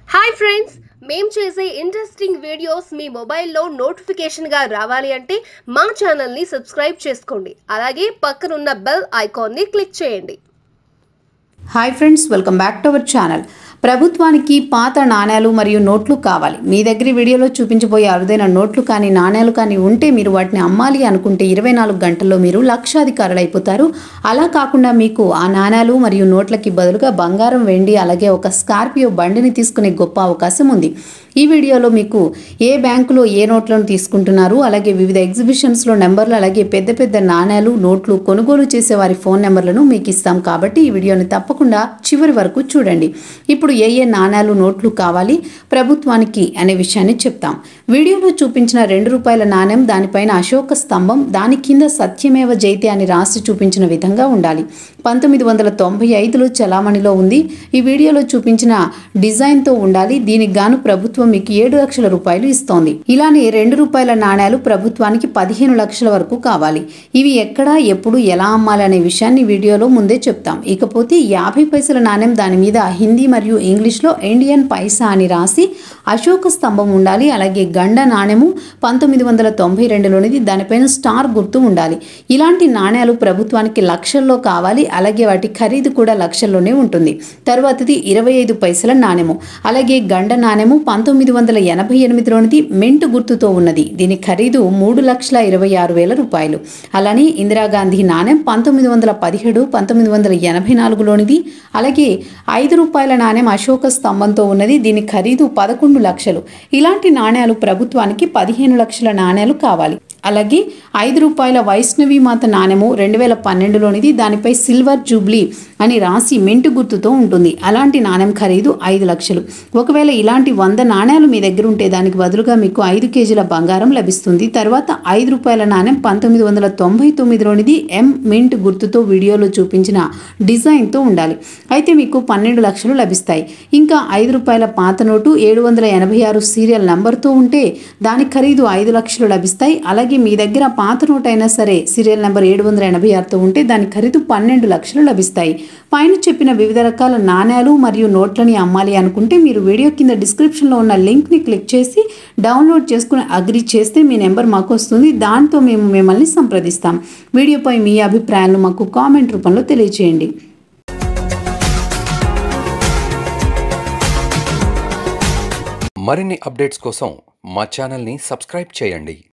hi friends మేం చేసే interesting videos మీ మొబైల్లో నోటిఫికేషన్గా రావాలి అంటే మా ఛానల్ని సబ్స్క్రైబ్ చేసుకోండి అలాగే పక్కనున్న బెల్ ఐకాన్ని క్లిక్ చేయండి hi friends welcome back to our channel ప్రభుత్వానికి పాత నాణేలు మరియు నోట్లు కావాలి మీ దగ్గర ఈ వీడియోలో చూపించబోయే అరుదైన నోట్లు కానీ నాణేలు కానీ ఉంటే మీరు వాటిని అమ్మాలి అనుకుంటే ఇరవై నాలుగు గంటల్లో మీరు లక్షాధికారులు అయిపోతారు అలా కాకుండా మీకు ఆ నాణేలు మరియు నోట్లకి బదులుగా బంగారం వెండి అలాగే ఒక స్కార్పియో బండిని తీసుకునే గొప్ప అవకాశం ఉంది ఈ వీడియోలో మీకు ఏ బ్యాంకులో ఏ నోట్లను తీసుకుంటున్నారు అలాగే వివిధ ఎగ్జిబిషన్స్లో నెంబర్లు అలాగే పెద్ద పెద్ద నాణేలు నోట్లు కొనుగోలు చేసే వారి ఫోన్ నెంబర్లను మీకు ఇస్తాం కాబట్టి ఈ వీడియోని తప్పకుండా చివరి వరకు చూడండి ఇప్పుడు ఏ ఏ నాణేలు నోట్లు కావాలి ప్రభుత్వానికి అనే విషయాన్ని చెప్తాం వీడియోలో చూపించిన రెండు రూపాయల నాణెం దానిపైన అశోక స్తంభం దాని కింద సత్యమేవ జైతే అని రాసి చూపించిన విధంగా ఉండాలి పంతొమ్మిది వందల తొంభై ఐదులో చలామణిలో ఉంది ఈ వీడియోలో చూపించిన డిజైన్తో ఉండాలి దీనికి గాను ప్రభుత్వం మీకు ఏడు లక్షల రూపాయలు ఇస్తోంది ఇలానే రెండు రూపాయల నాణేలు ప్రభుత్వానికి పదిహేను లక్షల వరకు కావాలి ఇవి ఎక్కడ ఎప్పుడు ఎలా అమ్మాలి అనే విషయాన్ని వీడియోలో ముందే చెప్తాం ఇకపోతే యాభై పైసల నాణెం దాని మీద హిందీ మరియు ఇంగ్లీష్లో ఇండియన్ పైసా అని రాసి అశోక స్తంభం ఉండాలి అలాగే గండ నాణెము పంతొమ్మిది వందల తొంభై రెండులోనిది దానిపైన స్టార్ గుర్తు ఉండాలి ఇలాంటి నాణేలు ప్రభుత్వానికి లక్షల్లో కావాలి అలాగే వాటి ఖరీదు కూడా లక్షల్లోనే ఉంటుంది తర్వాతది ఇరవై ఐదు పైసల నాణెము అలాగే గండ నాణెము పంతొమ్మిది వందల ఎనభై ఎనిమిదిలోనిది మెంటు గుర్తుతో ఉన్నది దీని ఖరీదు మూడు లక్షల ఇరవై ఆరు వేల రూపాయలు అలానే ఇందిరాగాంధీ నాణెం పంతొమ్మిది వందల పదిహేడు పంతొమ్మిది వందల ఎనభై నాలుగులోనిది అలాగే ఐదు రూపాయల నాణెం అశోక స్తంభంతో ఉన్నది దీని ఖరీదు పదకొండు లక్షలు ఇలాంటి నాణేలు ప్రభుత్వానికి పదిహేను లక్షల నాణేలు కావాలి అలాగే ఐదు రూపాయల వైష్ణవి మాత నాణెము రెండు వేల పన్నెండులోనిది దానిపై సిల్వర్ జూబ్లీ అని రాసి మెంటు గుర్తుతో ఉంటుంది అలాంటి నాణెం ఖరీదు ఐదు లక్షలు ఒకవేళ ఇలాంటి వంద నాణేలు మీ దగ్గర ఉంటే దానికి బదులుగా మీకు ఐదు కేజీల బంగారం లభిస్తుంది తర్వాత ఐదు రూపాయల నాణెం పంతొమ్మిది వందల తొంభై తొమ్మిదిలోనిది ఎం మింట్ గుర్తుతో వీడియోలో చూపించిన డిజైన్తో ఉండాలి అయితే మీకు పన్నెండు లక్షలు లభిస్తాయి ఇంకా ఐదు రూపాయల పాత నోటు ఏడు వందల ఎనభై ఆరు సీరియల్ నంబర్తో ఉంటే దాని ఖరీదు ఐదు లక్షలు లభిస్తాయి అలాగే మీ దగ్గర పాత నోట్ అయినా సరే సీరియల్ నెంబర్ ఏడు వందల ఎనభై ఆరుతో ఉంటే దాని ఖరీదు పన్నెండు లక్షలు లభిస్తాయి పైన చెప్పిన వివిధ రకాల నాణేలు మరియు నోట్లని అమ్మాలి అనుకుంటే మీరు వీడియో కింద డిస్క్రిప్షన్లో ఉన్న లింక్ని క్లిక్ చేసి డౌన్లోడ్ చేసుకుని అగ్రి చేస్తే మీ నెంబర్ మాకు వస్తుంది దాంతో మేము మిమ్మల్ని సంప్రదిస్తాం వీడియోపై మీ అభిప్రాయాలను మాకు కామెంట్ రూపంలో తెలియజేయండి మరిన్ని అప్డేట్స్ కోసం మా ఛానల్ని సబ్స్క్రైబ్ చేయండి